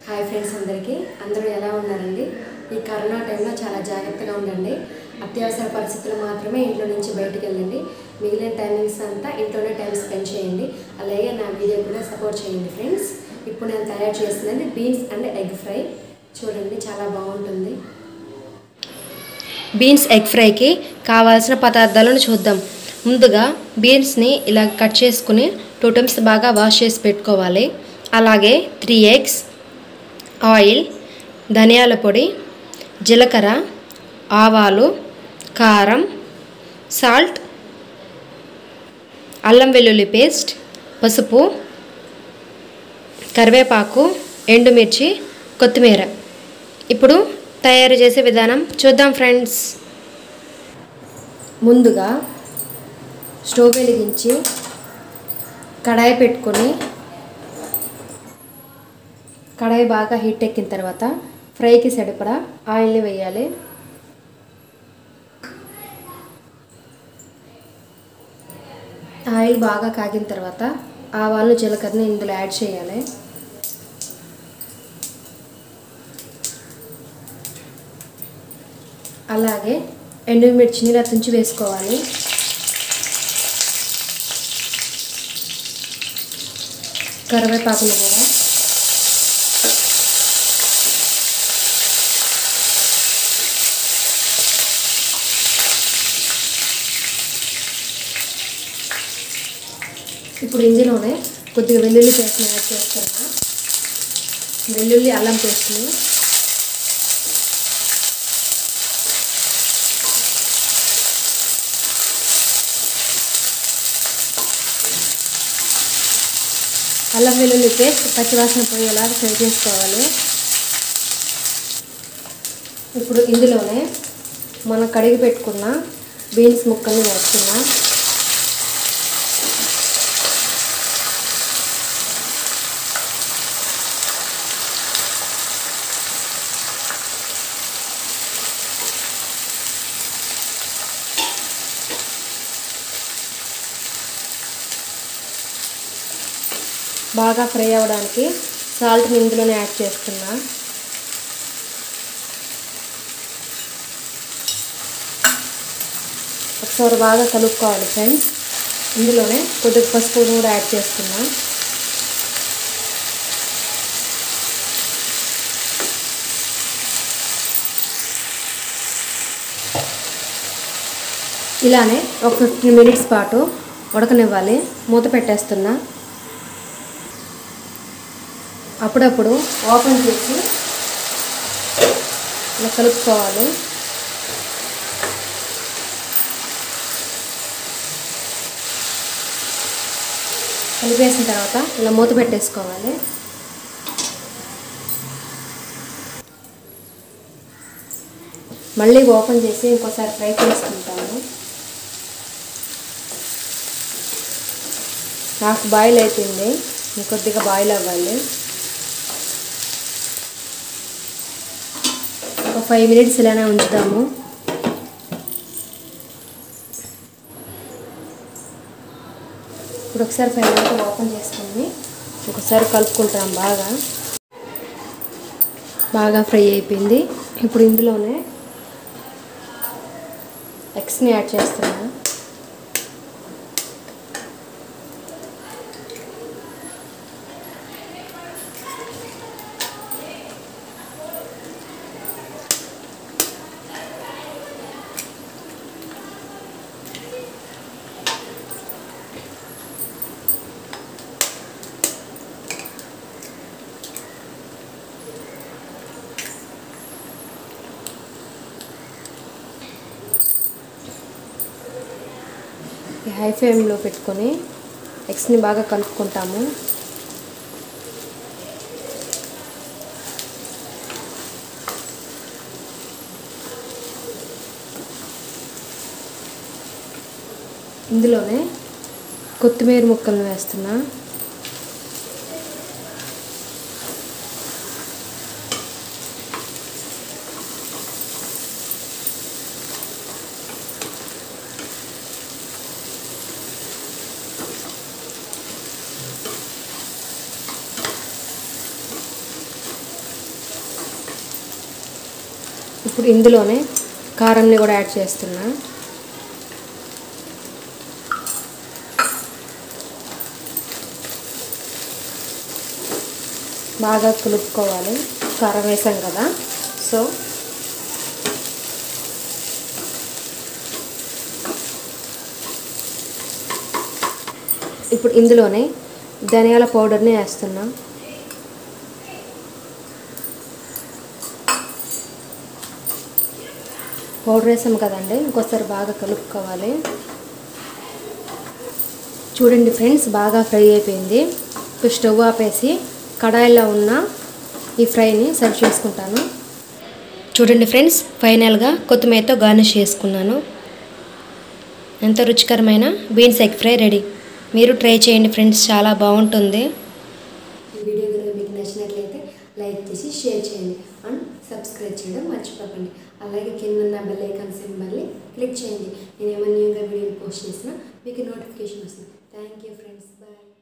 hi friends అందరికీ అందరూ ఎలా ఉన్నారండి ఈ కరోనా టైంలో చాలా జాగ్రత్తగా ఉండండి అత్యవసర పరిస్థితులు మాత్రమే ఇంట్లో నుంచి బయటికి వెళ్ళండి మిగిలిన టైమింగ్స్ అంతా ఇంట్లోనే టైం స్పెండ్ చేయండి అలాగే నా వీడియో కూడా సపోర్ట్ చేయండి ఫ్రెండ్స్ ఇప్పుడు నేను తయారు చేస్తున్నది బీన్స్ అండ్ ఎగ్ ఫ్రై చూడండి చాలా బాగుంటుంది బీన్స్ ఎగ్ ఫ్రైకి కావాల్సిన పదార్థాలను చూద్దాం ముందుగా బీన్స్ని ఇలా కట్ చేసుకుని టూ టైమ్స్ బాగా వాష్ చేసి పెట్టుకోవాలి అలాగే త్రీ ఎగ్స్ ఆయిల్ ధనియాల పొడి జీలకర్ర ఆవాలు కారం సాల్ట్ అల్లం వెల్లుల్లి పేస్ట్ పసుపు కరివేపాకు ఎండుమిర్చి కొత్తిమీర ఇప్పుడు తయారు చేసే విధానం చూద్దాం ఫ్రెండ్స్ ముందుగా స్టవ్ వెలిగించి కడాయి పెట్టుకొని కడాయి బాగా హీట్ ఎక్కిన తర్వాత ఫ్రైకి సరిపడా ఆయిల్ని వేయాలి ఆయిల్ బాగా కాగిన తర్వాత ఆవాలు జీలకర్రని ఇందులో యాడ్ చేయాలి అలాగే ఎండుమిర్చిని ఇలా తుంచి వేసుకోవాలి కరివేపాకులు కూడా ఇప్పుడు ఇందులోనే కొద్దిగా వెల్లుల్లి పేస్ట్ని యాడ్ చేస్తున్నా వెల్లుల్లి అల్లం పేస్ట్ని అల్లం వెల్లుల్లి పేస్ట్ పచ్చివాసన పోయేలాగా ఫ్రై చేసుకోవాలి ఇప్పుడు ఇందులోనే మనం కడిగి పెట్టుకున్న బీన్స్ ముక్కల్ని వేస్తున్నా బాగా ఫ్రై అవ్వడానికి సాల్ట్ని ఇందులోనే యాడ్ చేస్తున్నా ఒకసారి బాగా కలుపుకోవాలి ఫ్రెండ్స్ ఇందులోనే కొద్దిగా పసుపు కూడా యాడ్ చేస్తున్నా ఇలానే ఒక ఫిఫ్టీన్ మినిట్స్ పాటు ఉడకనివ్వాలి మూత పెట్టేస్తున్నా అప్పుడప్పుడు ఓపెన్ చేసి ఇలా కలుపుకోవాలి కలిపేసిన తర్వాత ఇలా మూత పెట్టేసుకోవాలి మళ్ళీ ఓపెన్ చేసి ఇంకోసారి ఫ్రై చేసుకుంటాము నాకు బాయిల్ అవుతుంది ఇంకొద్దిగా బాయిల్ అవ్వాలి ఒక ఫైవ్ మినిట్స్ ఇలానే ఉంచుదాము ఇప్పుడు ఒకసారి ఫైవ్ మినిట్స్ ఓపెన్ చేసుకుని ఒకసారి కలుపుకుంటాం బాగా బాగా ఫ్రై అయిపోయింది ఇప్పుడు ఇందులోనే ఎగ్స్ని యాడ్ చేస్తున్నా హై ఫ్లేమ్లో పెట్టుకొని ఎగ్స్ని బాగా కలుపుకుంటాము ఇందులోనే కొత్తిమీర ముక్కలను వేస్తున్నా ఇప్పుడు ఇందులోనే కారంని కూడా యాడ్ చేస్తున్నా బాగా కలుపుకోవాలి కారం వేసాం కదా సో ఇప్పుడు ఇందులోనే ధనియాల పౌడర్ని వేస్తున్నా పౌడర్ వేసాం కదండి ఇంకోసారి బాగా కలుపుకోవాలి చూడండి ఫ్రెండ్స్ బాగా ఫ్రై అయిపోయింది ఇప్పుడు స్టవ్ ఆపేసి కడాయిలో ఉన్న ఈ ఫ్రైని సర్వ్ చేసుకుంటాను చూడండి ఫ్రెండ్స్ ఫైనల్గా కొత్తిమీరతో గార్నిష్ చేసుకున్నాను ఎంతో రుచికరమైన బీన్స్ ఎగ్ ఫ్రై రెడీ మీరు ట్రై చేయండి ఫ్రెండ్స్ చాలా బాగుంటుంది ఈ వీడియో కనుక మీకు నచ్చినట్లయితే లైక్ చేసి షేర్ చేయండి అండ్ సబ్స్క్రైబ్ చేయడం మర్చిపోకండి అలాగే కింద ఉన్న బెల్ ఐకాన్ సింబల్ని క్లిక్ చేయండి నేను ఏమైనా న్యూగా వీడియో పోస్ట్ చేసినా మీకు నోటిఫికేషన్ వస్తుంది థ్యాంక్ యూ ఫ్రెండ్స్ బాయ్